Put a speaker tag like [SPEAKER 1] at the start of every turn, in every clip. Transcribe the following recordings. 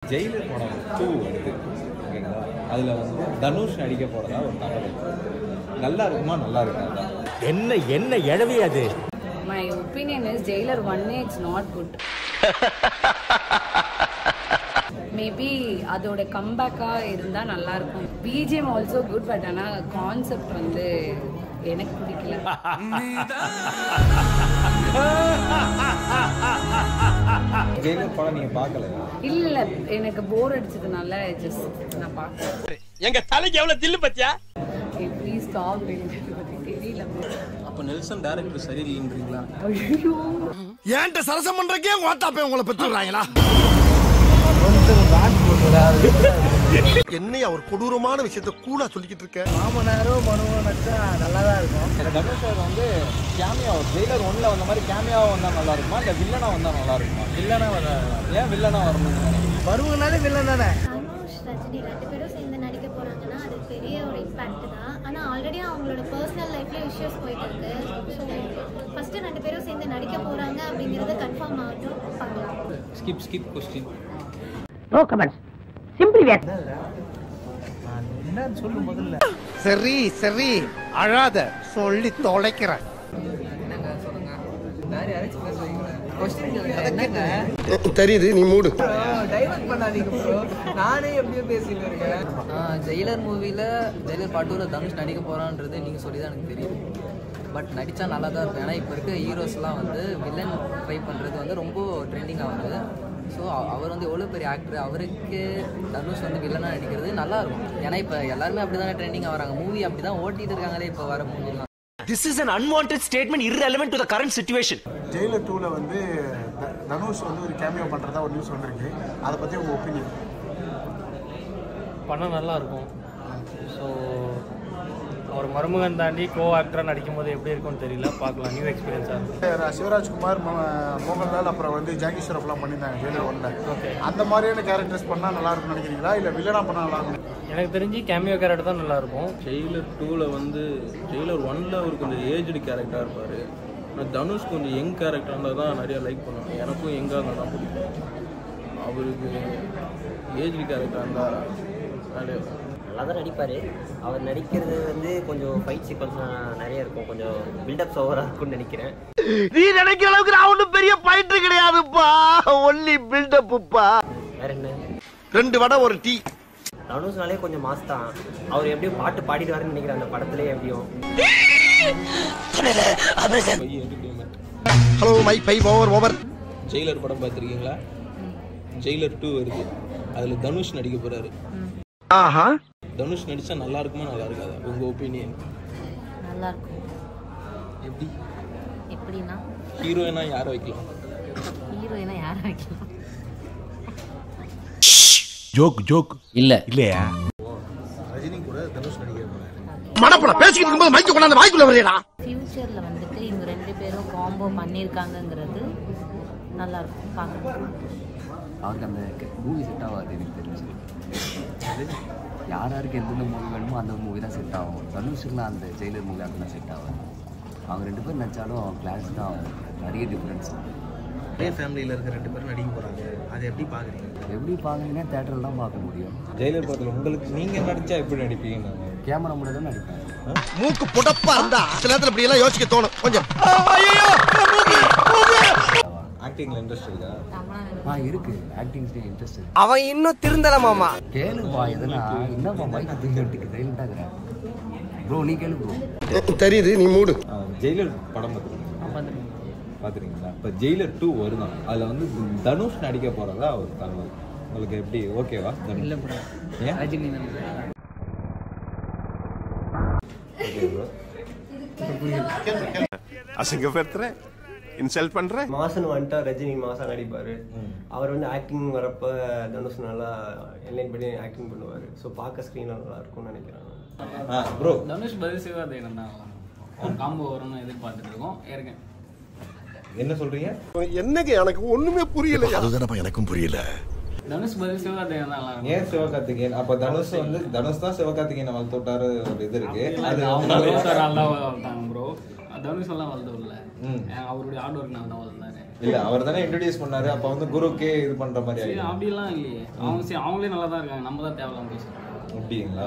[SPEAKER 1] Jailer படம் two வருது ஓகேங்களா அதில் வந்து தனுஷ் நடிக்க போகிறதா ஒரு தகவல் நல்லா இருக்குமா நல்லா இருக்காதா
[SPEAKER 2] என்ன என்ன எழவி அது
[SPEAKER 3] My opinion is Jailer 1 it's not good. Maybe அதோட கம்பேக்கா இருந்தா நல்லா இருக்கும் பிஜிஎம் ஆல்சோ குட் பட் ஆனா கான்செப்ட் வந்து எனக்கு பிடிக்கல
[SPEAKER 1] ஜெயிலர் படம் நீங்கள் பார்க்கல
[SPEAKER 3] இல்ல இல்ல எனக்கு போர் அடிச்சதுனால ஜஸ்ட் நான் பார்த்தேன்
[SPEAKER 2] எங்க தலைக்கு எவ்வளவு தில்லு பத்தியா
[SPEAKER 3] ப்ளீஸ் ஸ்டாப் எனக்கு பத்தி தெரியல
[SPEAKER 4] அப்போ நெல்சன் டேரக்டர் சரியில்லைன்றீங்களா
[SPEAKER 3] ஐயோ
[SPEAKER 5] ஏன்ட்ட சரசம் பண்றக்கே ஓட்டாப்பே உங்களை பெற்றுறாங்களா என்னையா ஒரு கொடூரமான விஷயத்த கூலா சொல்லிக்கிட்டு இருக்க
[SPEAKER 6] மாமனாரோ மனுவோ நடிச்சா நல்லா தான் இருக்கும்
[SPEAKER 1] தனுஷ் சார் வந்து கேமியா ஜெயிலர் ஒன்றில் வந்த மாதிரி கேமியாவா வந்தால் நல்லா இருக்குமா இல்லை வில்லனா வந்தால் நல்லா இருக்குமா
[SPEAKER 6] இல்லைன்னா
[SPEAKER 1] ஏன் வில்லனா வரணும்
[SPEAKER 6] வருவங்கனாலே வில்லன் தானே
[SPEAKER 7] தனுஷ் ரஜினி ரெண்டு பேரும் சேர்ந்து நடிக்க போறாங்கன்னா அது பெரிய ஒரு இம்பாக்ட் தான் ஆனால் ஆல்ரெடி அவங்களோட பர்சனல் லைஃப்ல இஷ்யூஸ் போயிட்டு இருக்கு ஸோ ஃபர்ஸ்ட் ரெண்டு பேரும் சேர்ந்து நடிக்க போறாங்க அப்படிங்கறது கன்ஃபார்ம் ஆகட்டும் பார்க்கலாம்
[SPEAKER 4] skip skip question
[SPEAKER 6] no comments simply wait என்னன்னு சொல்லு முதல்ல
[SPEAKER 5] சரி சரி அழாத சொல்லி தொலைக்கிறேன் தெரியுது நீ மூடு
[SPEAKER 6] டைவர்ட் பண்ணாதீங்க ப்ரோ நானே எப்படியோ பேசிட்டு இருக்கேன்
[SPEAKER 8] ஜெயிலர் மூவியில் ஜெயிலர் பாட்டூரில் தனுஷ் நடிக்க போகிறான்றது நீங்கள் சொல்லி தான் எனக்கு தெரியும் பட் நடித்தா நல்லா தான் இருக்கும் ஏன்னா இப்போ இருக்க ஹீரோஸ்லாம் வந்து வில்லன் ட்ரை பண்ணுறது வந்து ரொம்ப ட்ரெண்டிங் ஆகுது ஸோ அவர் வந்து எவ்வளோ பெரிய ஆக்டர் அவருக்கு தனுஷ் வந்து வில்லனாக நடிக்கிறது நல்லா இருக்கும் ஏன்னா இப்போ எல்லாருமே அப்படி தானே ட்ரெண்டிங் ஆகிறாங்க மூவி அப்படி தான் ஓட்டிட்டு இருக்காங்களே இப்போ வர மூவிலாம்
[SPEAKER 2] this is an unwanted statement irrelevant to the current situation
[SPEAKER 9] Jailer டூவில் வந்து த- தனுஷ் வந்து ஒரு கேமியோ பண்ணுறதா ஒரு நியூஸ் வந்திருக்கு அதை பற்றி உங்கள் ஒப்பீனியன்
[SPEAKER 6] படம் நல்லா இருக்கும் ஸோ அவர் மருமகன் தாண்டி கோ ஆக்டராக நடிக்கும் போது எப்படி இருக்கும்னு தெரியல பார்க்கலாம் நியூ எக்ஸ்பீரியன்ஸாக இருக்கும்
[SPEAKER 9] சிவராஜ்குமார் ம- மோகன்லால் அப்புறம் வந்து ஜாக்கி ஷெரஃப்லாம் பண்ணியிருந்தாங்க ஜெயிலர் ஒன்ல
[SPEAKER 6] ஓகே
[SPEAKER 9] அந்த மாதிரியான கேரக்டர்ஸ் பண்ணால் நல்லா இருக்கும்னு நினைக்கிறீங்களா இல்லை வில்லனா பண்ணால் நல்லா இருக்கும்
[SPEAKER 6] எனக்கு தெரிஞ்சு கேமியோ கேரக்டர் தான் நல்லா இருக்கும்
[SPEAKER 4] ஜெயிலர் டூவில் வந்து ஜெயிலர் ஒன்ல அவர் கொஞ்சம் ஏஜ்டு கேரக்டராக இருப்பார் ஆனால் தனுஷ் கொஞ்சம் யங் கேரக்டர் இருந்தால் தான் நிறைய லைக் பண்ணுவாங்க எனக்கும் யங்காக இருந்தால் தான் பிடிக்கும் அவருக்கு ஏஜ்டு கேரக்டர் இருந்தால் நிறைய
[SPEAKER 8] நல்லா தான் நடிப்பார் அவர் நடிக்கிறது வந்து கொஞ்சம் ஃபைட் சீக்வன்ஸ் நிறைய இருக்கும் கொஞ்சம் பில்டப்ஸ் ஓவராக இருக்கும்னு நினைக்கிறேன்
[SPEAKER 5] நீ நினைக்கிற அளவுக்கு நான் ஒண்ணும் பெரிய பயிற்று கிடையாதுப்பா ஒன்லி பில்டப்புப்பா
[SPEAKER 8] வேற என்ன
[SPEAKER 5] ரெண்டு வடை ஒரு டீ
[SPEAKER 8] தனுஷ்னாலே கொஞ்சம் மாஸ் தான் அவர் எப்படியும் பாட்டு பாடிடுவாருன்னு நினைக்கிறேன் அந்த படத்துலேயே எப்படியும்
[SPEAKER 4] by entertainment
[SPEAKER 5] hello my by over over
[SPEAKER 4] Jailer படம் பார்த்துருக்கீங்களா ஜெயிலர் டூ வருது அதில் தனுஷ் நடிக்க போகிறாரு
[SPEAKER 5] ஆஹா
[SPEAKER 4] தனுஷ் நடித்தா நல்லா இருக்குமா நல்லா இருக்காதா உங்கள் ஒப்பீனியன்
[SPEAKER 3] நல்லா இருக்கும்
[SPEAKER 4] எப்படி
[SPEAKER 3] எப்படின்னா
[SPEAKER 4] ஹீரோயினா யாரை வைக்கலாம்
[SPEAKER 3] ஹீரோயினா யாரை வைக்கலாம்
[SPEAKER 2] ஜோக் ஜோக்
[SPEAKER 8] இல்ல
[SPEAKER 2] இல்லையா
[SPEAKER 5] மடப்பட பேசிக்கிட்டு இருக்கும்போது மைக்க கொண்டாந்து வாய்க்குள்ள வரையடா
[SPEAKER 3] ஃபியூச்சர்ல வந்துட்டு இவங்க ரெண்டு பேரும் காம்போ பண்ணியிருக்காங்கங்கிறது நல்லா இருக்கும் பார்க்கறதுக்கு
[SPEAKER 8] அவருக்கு அந்த மூவி செட் ஆகாது எனக்கு தெரிஞ்சு யார் யாருக்கு எந்தெந்த மூவி வேணுமோ அந்த மூவி தான் செட் ஆகும் தனுஷுக்குலாம் அந்த ஜெயிலர் மூவி அதெல்லாம் செட் ஆகாது அவங்க ரெண்டு பேரும் நடிச்சாலும் கிளாஸ் தான் ஆகும் நிறைய டிஃப்ரென்ஸ்
[SPEAKER 6] ஒரே ஃபேமிலியில் இருக்க ரெண்டு பேரும் நடிக்க போகிறாங்க அதை எப்படி பார்க்குறீங்க
[SPEAKER 8] எப்படி பார்க்குறீங்கன்னா தேட்டரில் தான் பார்க்க முடியும்
[SPEAKER 1] ஜெயிலர் படத்தில் உங்களுக்கு நீங்கள் நடித்தா எப்படி நடிப்பீங்க நாங்கள்
[SPEAKER 8] கேமரா முன்னாடி தான் நடிப்பேன்
[SPEAKER 5] மூக்கு புடப்பா இருந்தா சில நேரத்துல இப்படி எல்லாம் யோசிக்க தோணும் கொஞ்சம்
[SPEAKER 1] ஆக்டிங்கில் இன்ட்ரெஸ்ட் இருக்கா
[SPEAKER 8] ஆ இருக்கு ஆக்டிங் இன்ட்ரெஸ்ட்
[SPEAKER 6] அவன் இன்னும் திருந்தல மாமா
[SPEAKER 8] கேளுப்பா எதுனா என்னப்பா மைக் தூக்கிட்டு சைலண்டாக இருக்கிறேன் ப்ரோ நீ கேளு ப்ரோ
[SPEAKER 5] தெரியுது நீ மூடு
[SPEAKER 1] ஆ, ஜெயிலர் படம் பார்த்துருக்கீங்க பார்த்துருக்கீங்களா இப்போ ஜெயிலர் டூ வருதான் அதில் வந்து தனுஷ் நடிக்க போகிறதா ஒரு தகவல் உங்களுக்கு எப்படி ஓகேவா இல்லை ஏன்
[SPEAKER 8] ரஜினி
[SPEAKER 1] ஓகே ப்ரோ
[SPEAKER 5] அசிங்கப்படுத்துறேன் இன்சல்ட் பண்றேன்
[SPEAKER 8] மாசன் வந்துட்டா ரஜினி மாசா நடிப்பாரு அவர் வந்து ஆக்டிங் வரப்ப தனுஷ் நல்லா என்லைன் பண்ணி ஆக்டிங் பண்ணுவார் ஸோ பார்க்க ஸ்க்ரீனில் நல்லா இருக்கும்னு நினைக்கிறேன்
[SPEAKER 1] ஆ ப்ரோ
[SPEAKER 10] தனுஷ் பதில் சிவாதேவன் தான் ஒரு காம்போ வரும்னு எதிர்பார்த்துட்டு இருக்கோம் இருக்கேன்
[SPEAKER 1] என்ன சொல்கிறீங்க
[SPEAKER 5] என்னங்க எனக்கு ஒண்ணுமே புரியல அதுதானப்பா எனக்கும் புரியல
[SPEAKER 10] தனுஷ் பதில் சிவாதேவன் தான் நல்லா இருக்கும்
[SPEAKER 1] ஏன் சிவகார்த்திகேயன் அப்ப தனுஷ் வந்து தனுஷ் தான் சிவகார்த்திகேயனை வளர்த்து விட்டாரு ஒரு இது இருக்கு அது
[SPEAKER 10] அவங்க ரோசார் எல்லாம் வளர்த்தாங்க ப்ரோ தனுஷ் எல்லாம் வளர்த்து விடல
[SPEAKER 1] ம்.
[SPEAKER 10] அவருடைய ஹார்ட் ஒர்க் நான் தான் வந்தாரு
[SPEAKER 1] இல்ல அவர் தானே இன்ட்ரடியூஸ் பண்ணாரு அப்ப வந்து குருக்கே இது பண்ற மாதிரி
[SPEAKER 10] சரி
[SPEAKER 1] ஆயிடும்
[SPEAKER 10] அப்படிலாம் இல்லையே அவங்க சரி அவங்களே நல்லா தான் இருக்காங்க நம்ம தான் தேவையில்லாம பேசுறோம்
[SPEAKER 1] அப்படிங்களா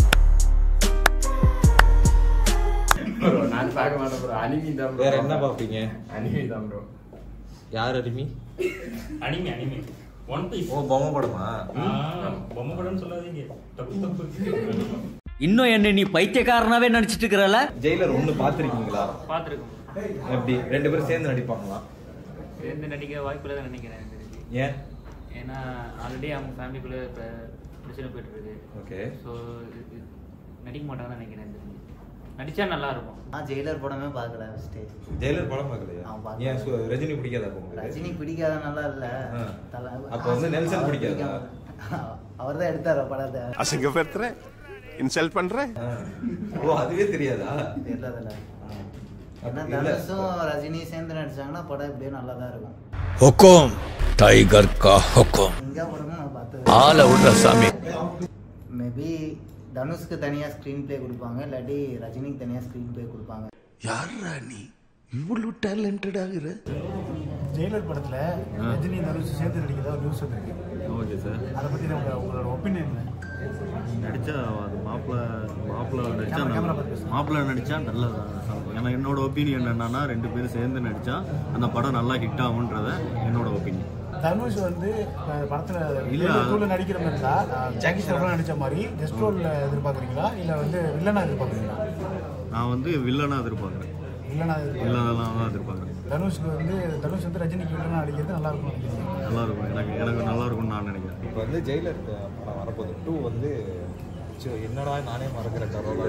[SPEAKER 11] ப்ரோ நான் பார்க்க மாட்டேன் ப்ரோ அனிமி தான் bro.
[SPEAKER 1] வேற என்ன பாப்பீங்க
[SPEAKER 11] அனிமி தான் ப்ரோ
[SPEAKER 1] யார் அருமி
[SPEAKER 12] அனிமே அனிமே ஒன் பீஸ்
[SPEAKER 1] ஓ பொம்மை படமா
[SPEAKER 12] பொம்மை படம்னு சொல்லாதீங்க தப்பு தப்பு
[SPEAKER 2] இன்னும் என்ன நீ பைத்தியக்காரனாவே நினைச்சிட்டு இருக்கிறல
[SPEAKER 1] ஜெயிலர் ஒண்ணு பாத்திருக்கீங்களா
[SPEAKER 6] பார்த்துருக்கோம்
[SPEAKER 1] எப்படி ரெண்டு பேரும் சேர்ந்து நடிப்பாங்களா
[SPEAKER 6] சேர்ந்து நடிக்க வாய்ப்பு தான் நினைக்கிறேன் எனக்கு தெரிஞ்சு.
[SPEAKER 1] ஏன்
[SPEAKER 6] ஏன்னா ஆல்ரெடி அவங்க ஃபேமிலிக்குள்ளே இப்போ பிரச்சனை போயிட்டு இருக்கு
[SPEAKER 1] ஓகே
[SPEAKER 6] ஸோ நடிக்க மாட்டாங்கன்னு நினைக்கிறேன் எனக்கு தெரிஞ்சு. நடிச்சா நல்லா இருக்கும்
[SPEAKER 13] நான் ஜெயிலர் படமே பார்க்கல ஃபர்ஸ்ட்
[SPEAKER 1] ஜெயிலர் படம் பார்க்கலையா
[SPEAKER 13] நான் பார்க்கல.
[SPEAKER 1] ஏன் சு- ரஜினி பிடிக்காதா உங்களுக்கு
[SPEAKER 13] ரஜினி பிடிக்காதனால இல்ல
[SPEAKER 1] ஆ.
[SPEAKER 13] தல
[SPEAKER 1] அப்ப வந்து நெல்சன் பிடிக்காதா?
[SPEAKER 13] அவர் தான் எடுத்தார் படத்தை
[SPEAKER 14] அசிங்கப்படுத்துற இன்சல்ட் பண்ற
[SPEAKER 1] ஓ அதுவே தெரியாதா
[SPEAKER 13] தெரியல ஏன்னா
[SPEAKER 1] இல்ல.
[SPEAKER 13] தனுஷும் ரஜினி சேர்ந்து நடிச்சாங்கன்னா படம் எப்படியும் நல்லா தான் இருக்கும்
[SPEAKER 15] हुकुम टाइगर का हुकुम
[SPEAKER 13] இங்க படமும் நான் பார்த்தது
[SPEAKER 15] ஆள விடுற சாமி
[SPEAKER 13] மேபி தனுஷ்க்கு தனியா ஸ்க்ரீன் ப்ளே கொடுப்பாங்க இல்லாட்டி ரஜினிக்கு தனியா ஸ்க்ரீன் ப்ளே கொடுப்பாங்க
[SPEAKER 14] யாரா நீ இவ்வளவு டேலண்டட் ஆகுற
[SPEAKER 9] ஜெயிலர் படத்துல ரஜினி தனுஷ் சேர்ந்து நடிக்கிறதா ஒரு நியூஸ் வந்திருக்கு
[SPEAKER 16] ஓகே சார்
[SPEAKER 9] அதை பத்தி நம்ம உங்களோட ஒப்பீனியன் என்ன
[SPEAKER 16] நடிச்சா அது மாப்பிள்ளை மாப்பிள்ளை நடிச்சா
[SPEAKER 9] Camera, camera
[SPEAKER 16] நல்லா-
[SPEAKER 9] பார்த்து பேசுங்க.
[SPEAKER 16] மாப்பிள்ளை நடிச்சா நல்லதா ஏன்னா என்னோட ஒப்பீனியன் என்னன்னா ரெண்டு பேரும் சேர்ந்து நடிச்சா அந்த படம் நல்லா ஹிட் ஆகுன்றத என்னோட ஒப்பீனியன்
[SPEAKER 9] தனுஷ் வந்து அஹ், படத்துல
[SPEAKER 16] இல்ல.
[SPEAKER 9] ஜெயிலர் டூல நடிக்கிற மாதிரி இருந்தா ஜாக்கி சார் நடிச்ச மாதிரி கெஸ்ட் ரோல்ல எதிர்பார்க்குறீங்களா இல்ல வந்து வில்லனா எதிர்பார்க்குறீங்களா
[SPEAKER 16] நான் வந்து வில்லனா எதிர்பார்க்குறேன்
[SPEAKER 9] வில்லனா எதிர்பார்க்குறீங்களா
[SPEAKER 16] வில்லனா தான் எதிர்பார்க்குறேன்
[SPEAKER 9] தனுஷ்க்கு வந்து தனுஷ் வந்து ரஜினிக்கு வில்லனா நடிக்கிறது நல்லா இருக்கும் நினைக்கிறீங்க
[SPEAKER 16] நல்லா இருக்கும் எனக்கு எனக்கு நல்லா இருக்கும்னு நான் நினைக்கிறேன்
[SPEAKER 1] இப்போ வந்து ஜெயிலர் படம் வரப்போகுது டூ வந்து ச்சோ, என்னடா நானே மறக்கிற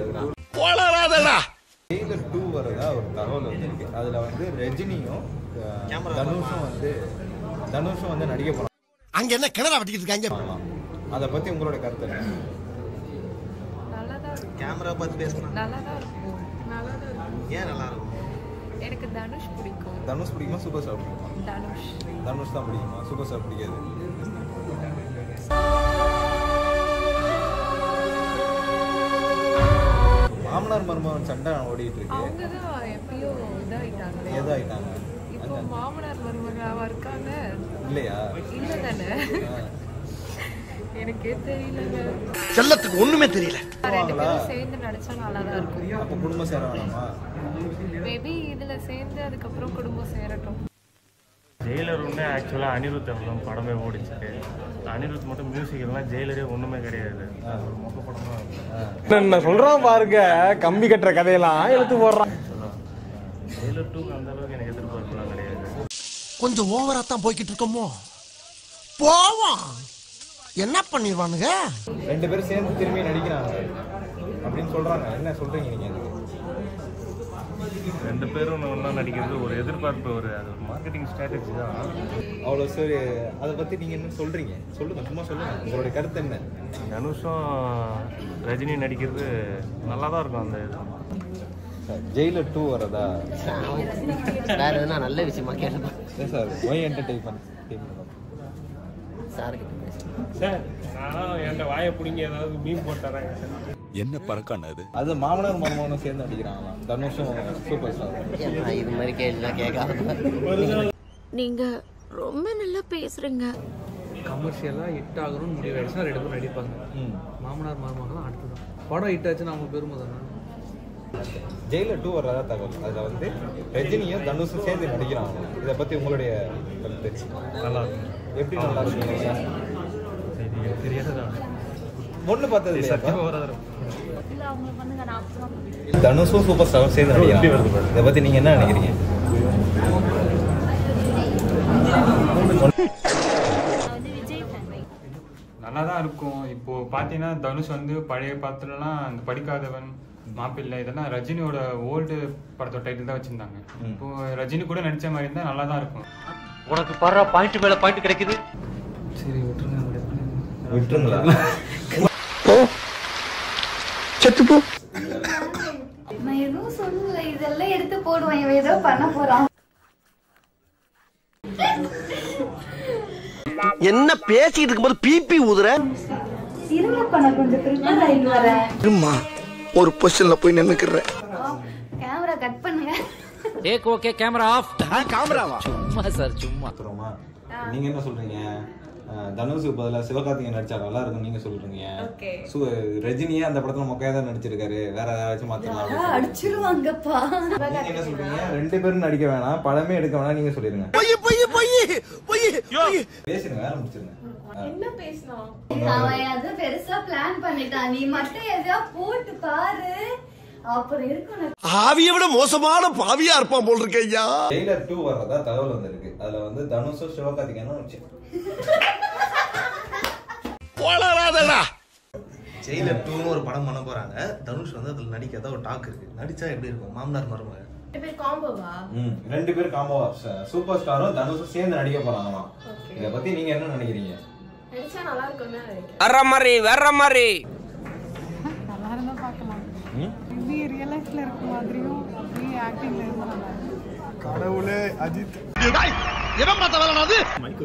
[SPEAKER 1] தகவல் ஜெயிலர் டூ வரதா ஒரு தகவல் வந்திருக்கு அதுல வந்து ரஜினியும் அஹ், தனுஷும் வந்து தனுஷும் வந்து நடிக்க போறாங்க
[SPEAKER 14] அங்க என்ன கிணறா வெட்டிக்கிட்டு இருக்காங்க
[SPEAKER 1] அதை பத்தி உங்களோட கருத்து என்ன
[SPEAKER 3] நல்லா தான் இருக்கும்
[SPEAKER 14] கேமரா பார்த்து பேசணும்
[SPEAKER 3] நல்லா தான் இருக்கும் நல்லா தான் இருக்கும்
[SPEAKER 14] ஏன் நல்லா இருக்கும்
[SPEAKER 3] எனக்கு தனுஷ் பிடிக்கும்
[SPEAKER 1] தனுஷ் பிடிக்குமா சூப்பர் ஸ்டார் பிடிக்குமா
[SPEAKER 3] தனுஷ்
[SPEAKER 1] தனுஷ் தான் பிடிக்குமா சூப்பர் ஸ்டார் பிடிக்காது மாமனார் மருமகன் சண்டை ஓடிட்டு இருக்கு
[SPEAKER 3] அவங்க தான் எப்பயோ இதாயிட்டாங்க
[SPEAKER 1] ஏதாயிட்டாங்க
[SPEAKER 3] இப்போ மாமனார் மருமகளாவா இருக்காங்க
[SPEAKER 1] இல்லையா
[SPEAKER 3] இல்ல தானே எனக்கே தெரியலங்க
[SPEAKER 14] செல்லத்துக்கு ஒண்ணுமே தெரியல
[SPEAKER 3] ரெண்டு பேரும் சேர்ந்து நடிச்சா நல்லா தான் இருக்கும்
[SPEAKER 1] அப்போ குடும்பம் சேர வேணாமா
[SPEAKER 3] மேபி இதுல சேர்ந்து அதுக்கப்புறம் குடும்பம் சேரட்டும்
[SPEAKER 17] ஜெயிலர் ஒன்று ஆக்சுவலாக அனிருத் தான் படமே ஓடிச்சு அனிருத் மட்டும் மியூசிக் எல்லாம் ஜெயிலரே ஒன்றுமே கிடையாது அது ஒரு மொக்க படம் தான்
[SPEAKER 18] என்ன சொல்றான் பாருங்க கம்பி கட்டுற கதையெல்லாம் எடுத்து போடுறான்
[SPEAKER 17] ஜெயிலர் டூக்கு அந்த அளவுக்கு எனக்கு எதிர்பார்ப்புலாம் கிடையாது
[SPEAKER 14] கொஞ்சம் ஓவரா தான் போய்கிட்டு இருக்கோமோ போவோம் என்ன பண்ணிடுவானுங்க
[SPEAKER 1] ரெண்டு பேரும் சேர்ந்து திரும்பி நடிக்கிறாங்க அப்படின்னு சொல்றாங்க என்ன சொல்றீங்க நீங்க அதுக்கு
[SPEAKER 17] ரெண்டு பேரும் ஒன்றா நடிக்கிறது ஒரு எதிர்பார்ப்பு ஒரு அது ஒரு மார்க்கெட்டிங் ஸ்ட்ராட்டஜி தான்
[SPEAKER 1] அவ்வளோ சரி அதை பத்தி நீங்க என்ன சொல்றீங்க சொல்லுங்க சும்மா சொல்லுங்க உங்களுடைய கருத்து என்ன
[SPEAKER 17] தனுஷும் ரஜினி நடிக்கிறது நல்லா தான் இருக்கும் அந்த இது
[SPEAKER 1] ஜெயிலர் டூ வரதா
[SPEAKER 19] வேற எதுனா நல்ல விஷயமா கேளுப்பா
[SPEAKER 1] ஏன் சார் ஒய் என்டர்டைன்மெண்ட்
[SPEAKER 19] சார் கிட்ட பேசுங்க
[SPEAKER 17] சார் நான் என்கிட்ட வாயை பிடிங்க ஏதாவது மீன் போட்டுறேன்
[SPEAKER 15] என்ன பறக்கான அது
[SPEAKER 1] அது மாமனார் மருமகனும் சேர்ந்து நடிக்கிறாங்களாம் தனுஷும் சூப்பர் ஸ்டார்
[SPEAKER 19] இது மாதிரி கேள்விலாம் கேட்காத
[SPEAKER 20] நீங்க ரொம்ப நல்லா பேசுறீங்க
[SPEAKER 8] கமர்ஷியலாக ஹிட் ஆகணும்னு முடிவு ஆயிடுச்சுன்னா ரெண்டு பேரும் நடிப்பாங்க மாமனார் மருமகன் அடுத்து தான் படம் ஹிட் ஆச்சுன்னா அவங்க பெருமை தானே
[SPEAKER 1] ஜெயிலர் டூ வர்றதா தகவல் அதில் வந்து ரஜினியும் தனுஷும் சேர்ந்து நடிக்கிறாங்க இதை பத்தி உங்களுடைய கருத்து
[SPEAKER 17] நல்லா இருக்கும்
[SPEAKER 1] எப்படி நல்லா இருக்கு
[SPEAKER 17] தெரியாதான்
[SPEAKER 1] ஒண்ணு பார்த்தது இல்லையா
[SPEAKER 17] சத்தியமா வராது
[SPEAKER 20] இல்ல அவங்க பண்ணுங்க நான் அப்புறம்
[SPEAKER 1] தனுஷும் சூப்பர் ஸ்டாரும் சேர்ந்து நடிக்கிறாங்க இதை பத்தி நீங்க என்ன நினைக்கிறீங்க
[SPEAKER 21] நல்லா தான் இருக்கும் இப்போ பார்த்தீங்கன்னா தனுஷ் வந்து பழைய படத்துலலாம் அந்த படிக்காதவன் மாப்பிள்ளை இதெல்லாம் ரஜினியோட ஓல்டு படத்தோட டைட்டில் தான் வச்சிருந்தாங்க இப்போ ரஜினி கூட நடிச்ச மாதிரி இருந்தால் நல்லா தான் இருக்கும்
[SPEAKER 2] உனக்கு படுற பாயிண்ட் மேல பாயிண்ட் கிடைக்குது
[SPEAKER 8] சரி விட்டுருங்க
[SPEAKER 1] விட்டுருங்களா
[SPEAKER 14] செத்து போ
[SPEAKER 7] நான் எதுவும் சொல்லல இதெல்லாம் எடுத்து போடுவேன் இவன் ஏதோ பண்ண போறான்
[SPEAKER 5] என்ன பேசிட்டு இருக்கும்போது பிபி ஊதுற
[SPEAKER 7] இருங்கப்பா நான் கொஞ்சம் ப்ரிப்பேர் ஆயிட்டு வரேன்
[SPEAKER 14] இருமா ஒரு பொசிஷன்ல போய் நின்னுக்கிறேன்
[SPEAKER 7] கேமரா கட் பண்ணுங்க
[SPEAKER 2] டேக் ஓகே கேமரா ஆஃப் கேமராவா சும்மா சார் சும்மா
[SPEAKER 1] அப்புறமா நீங்க என்ன சொல்றீங்க அஹ் தனுஷுக்கு பதிலா சிவகார்த்திகேயன் நடிச்சா நல்லா இருக்கும் நீங்க சொல்றீங்க
[SPEAKER 3] Okay.
[SPEAKER 1] சு ரஜினியே அந்த படத்துல மொக்கையா தான் நடிச்சிருக்காரு வேற ஏதாச்சும் மாத்தலாம்
[SPEAKER 3] அடிச்சிருவாங்கப்பா
[SPEAKER 1] நீங்க என்ன சொல்றீங்க ரெண்டு பேரும் நடிக்க வேணாம் படமே எடுக்க வேணாம் நீங்க சொல்லிருங்க
[SPEAKER 5] பொய் பொய் பொய் பொய்
[SPEAKER 1] பேசுங்க வேலை முடிச்சிருங்க
[SPEAKER 3] என்ன பேசணும்
[SPEAKER 4] அவன் அது பெருசா பிளான் பண்ணிட்டான் நீ மட்டும் எதையா போட்டு பாரு அப்புறம் இருக்கும்
[SPEAKER 5] ஆவியை விட மோசமான பாவியா இருப்பான் போல் இருக்க ஐயா
[SPEAKER 1] ஜெயிலர் டூ வர்றதா தகவல் வந்திருக்கு அதுல வந்து தனுஷும் சிவகார்த்திகேயனும் வச்சு
[SPEAKER 5] வளராதடா
[SPEAKER 22] ஜெயிலர் டூன்னு ஒரு படம் பண்ண போறாங்க தனுஷ் வந்து அதுல நடிக்காத ஒரு டாக் இருக்கு நடிச்சா எப்படி இருக்கும் மாமனார் மருமக
[SPEAKER 3] ரெண்டு பேர் காம்போவா
[SPEAKER 1] ம் ரெண்டு பேரும் காம்போ சூப்பர் ஸ்டாரும் தனுஷும் சேர்ந்து நடிக்க போறாங்களாம் இத பத்தி நீங்க என்ன நினைக்கிறீங்க
[SPEAKER 3] நடிச்சா நல்லா இருக்கும்னு நினைக்கிறேன்
[SPEAKER 2] வர்ற மாதிரி வர்ற மாதிரி
[SPEAKER 23] நல்லா இருந்தா பார்க்கலாம்
[SPEAKER 1] ம்?
[SPEAKER 23] இப்படி ரியல் லைஃப்ல இருக்க மாதிரியும் அப்படியே ஆக்டிங்ல இருந்தா நல்லா இருக்கும்
[SPEAKER 9] கடவுளே அஜித்
[SPEAKER 5] எவன் பார்த்த வேலை அது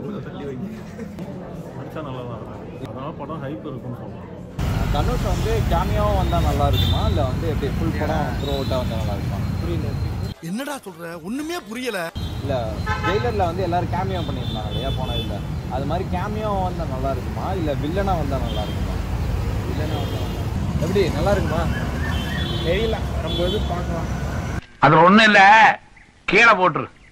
[SPEAKER 17] நடிச்சா நல்லா தான் இருக்கும் அதனால படம் ஹைப் இருக்கும்னு சொல்லலாம்
[SPEAKER 1] தனுஷ் வந்து கேமியாவும் வந்தா நல்லா இருக்குமா இல்ல வந்து எப்படி ஃபுல் படம் த்ரூ அவுட்டா வந்தா நல்லா இருக்குமா புரியல
[SPEAKER 5] என்னடா சொல்ற ஒண்ணுமே புரியல
[SPEAKER 1] இல்ல ஜெயிலர்ல வந்து எல்லாரும் கேமியோ பண்ணியிருந்தாங்க இல்லையா போன இதுல அது மாதிரி கேமியோ வந்தா நல்லா இருக்குமா இல்ல வில்லனா வந்தா நல்லா இருக்குமா வில்லனா வந்தா நல்லா- எப்படி நல்லா இருக்குமா
[SPEAKER 18] தெரியல நம்ம இது பார்க்கலாம்
[SPEAKER 5] அது ஒண்ணும் இல்ல கீழே போட்டுரு